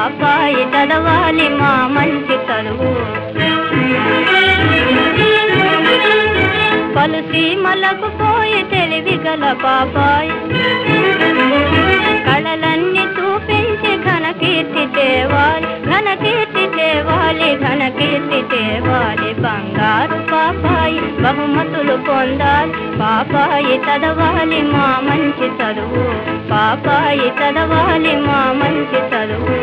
పాపాయి చదవాలి మా మంచి చదువు పలు సీమలకు పోయి తెలివి గల పాపాయి కళలన్నీ చూపించి ఘనకీర్తి తేవాలి ఘనకీర్తి తేవాలి ఘనకీర్తి తేవాలి బంగారు పాపాయి బహుమతులు పొందాలి పాపాయి చదవాలి మా మంచి చదువు పాపాయి చదవాలి మా మంచి చదువు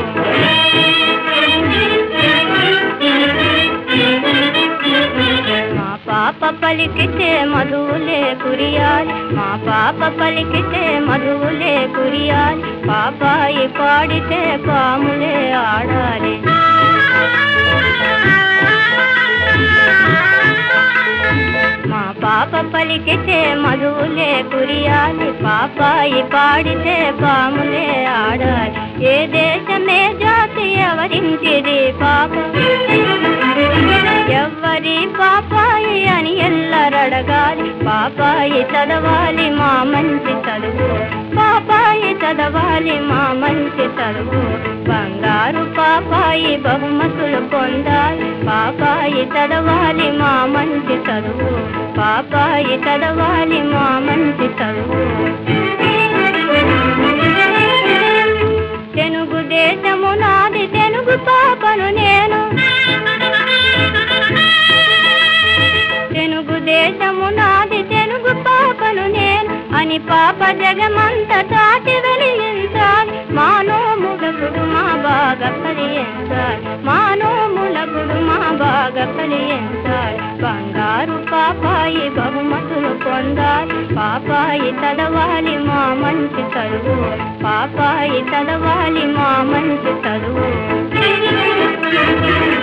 మా పాప పలికితే మధువులే కురియాలి మా పాప పలికితే మధువులే కురియాలి పాపాయి పాడితే పాములే ఆడాలి మా పాప పలికితే మధువులే కురియాలి పాపాయి పాడితే పాములే ఆడాలి ఏ దేశమే జాతి ఎవరింటిది పాప ఎవ్వరి పాపాయి అని ఎల్లరడగాలి పాపాయి చదవాలి మా మంచి చదువు పాపాయి చదవాలి మా మంచి చదువు బంగారు పాపాయి బహుమతులు పొందాలి పాపాయి చదవాలి మా మంచి చదువు పాపాయి చదవాలి మా మంచి చదువు తెలుగు దేశము నాది తెలుగు పాపను నేను తెలుగు దేశము నాది తెలుగు పాపను నేను అని పాప జగమంత చాటి వెలిగించాలి మానోములకుడు మా బాగా కలిగించాలి మానోములకుడు మా బాగా కలిగించాలి బంగారు పాపాయి బహుమతులు పొందాలి పాపాయి చదవాలి మా మంచి చదువు పాపాయి చదవాలి మా మంచి చదువు